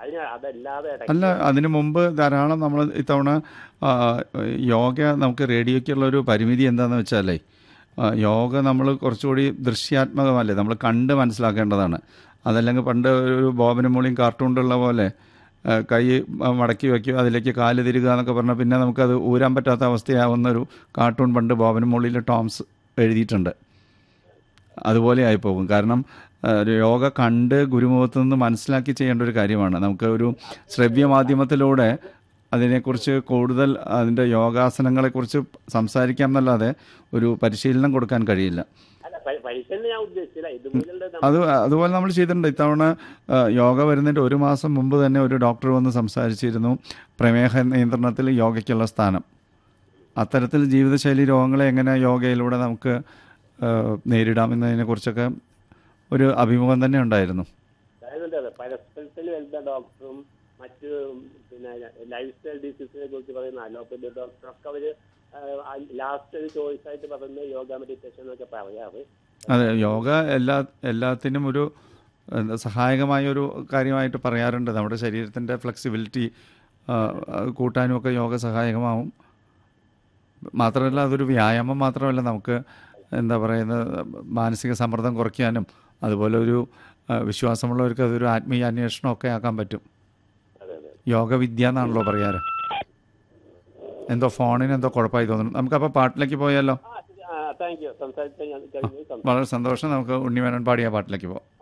അതിന് അതല്ലാതെ ഇടയ്ക്ക് അല്ല അതിനു മുമ്പ് ധാരാളം നമ്മൾ ഇത്തവണ ആ, യോഗ നമുക്ക് റേഡിയോയ്ക്കുള്ള ഒരു പരിമിതി എന്താണെന്ന് വെച്ചാലേ ആ, യോഗ നമ്മൾ കുറച്ചുകൂടി ദൃശ്യാത്മകമല്ലേ നമ്മൾ കണ്ട് മനസ്സിലാക്കേണ്ടതാണ് അതല്ലെങ്കിൽ പണ്ട് ഒരു ബോബനും മോളിയും കാർട്ടൂണിലുള്ള പോലെ ആ, കൈ മടക്കി വയ്ക്കുക അതിലേക്ക് കാല് തിരുക എന്നൊക്കെ പറഞ്ഞാൽ പിന്നെ നമുക്കത് ഊരാൻ പറ്റാത്ത അവസ്ഥയാവുന്ന ഒരു കാർട്ടൂൺ പണ്ട് ബോബനും മോളിയിൽ ടോംസ് എഴുതിയിട്ടുണ്ട് അതുപോലെ ആയിപ്പോകും കാരണം ആ, ഒരു യോഗ കണ്ട് ഗുരുമുഖത്ത് നിന്ന് മനസ്സിലാക്കി ചെയ്യേണ്ട ഒരു കാര്യമാണ് നമുക്ക് ഒരു ശ്രവ്യ മാധ്യമത്തിലൂടെ അതിനെക്കുറിച്ച് കൂടുതൽ അതിൻ്റെ യോഗാസനങ്ങളെക്കുറിച്ച് സംസാരിക്കാം എന്നല്ലാതെ ഒരു പരിശീലനം കൊടുക്കാൻ കഴിയില്ല അല്ല പ- പരിശീലനം ഞാൻ ഉദ്ദേശിച്ചില്ല ഇതുപോലെ അത് അതുപോലെ നമ്മൾ ചെയ്തിട്ടുണ്ട് ഇത്തവണ ആ, യോഗ വരുന്നതിൻ്റെ ഒരു മാസം മുമ്പ് തന്നെ ഒരു ഡോക്ടർ വന്ന് സംസാരിച്ചിരുന്നു പ്രമേഹ നിയന്ത്രണത്തിൽ യോഗയ്ക്കുള്ള സ്ഥാനം അത്തരത്തിൽ ജീവിതശൈലി രോഗങ്ങളെ എങ്ങനെ യോഗയിലൂടെ നമുക്ക് ആ, നേരിടാം എന്നതിനെക്കുറിച്ചൊക്കെ ഒരു അഭിമുഖം തന്നെ ഉണ്ടായിരുന്നു അതായത് എന്താ പരസ്പരത്തിൽ വരുന്ന ഡോക്ടറും മറ്റ് പിന്നെ ലൈഫ് സ്റ്റൈൽ ഡിസീസിനെ കുറിച്ച് പറയുന്ന അലോപ്പതി ഡോക്ടറൊക്കെ അവര് ലാസ്റ്റ് ഒരു ചോയ്സ് ആയിട്ട് പറയുന്നത് യോഗ മെഡിറ്റേഷൻ എന്നൊക്കെ പറയാറ് അതെ യോഗ എല്ലാ എല്ലാത്തിനും ഒരു എന്താ, സഹായകമായ ഒരു കാര്യമായിട്ട് പറയാറുണ്ട് നമ്മുടെ ശരീരത്തിൻ്റെ ഫ്ലെക്സിബിലിറ്റി കൂട്ടാനും ഒക്കെ യോഗ സഹായകമാവും മാത്രമല്ല അതൊരു വ്യായാമം മാത്രമല്ല നമുക്ക് എന്താ പറയുന്നത് മാനസിക സമ്മർദ്ദം കുറയ്ക്കാനും അതുപോലെ ഒരു ആ, വിശ്വാസമുള്ളവർക്ക് അതൊരു ആത്മീയ അന്വേഷണമൊക്കെ ആക്കാൻ പറ്റും അതെ അതെ യോഗവിദ്യ എന്നാണല്ലോ പറയാറ് എന്തോ ഫോണിന് എന്തോ കുഴപ്പമായി തോന്നുന്നു നമുക്കപ്പോൾ പാട്ടിലേക്ക് പോയാലോ ആ താങ്ക് യു സംസാരിച്ച ഞാൻ കഴിഞ്ഞു വളരെ സന്തോഷം നമുക്ക് ഉണ്ണിമേനോൻ പാടിയ പാട്ടിലേക്ക് പോകാം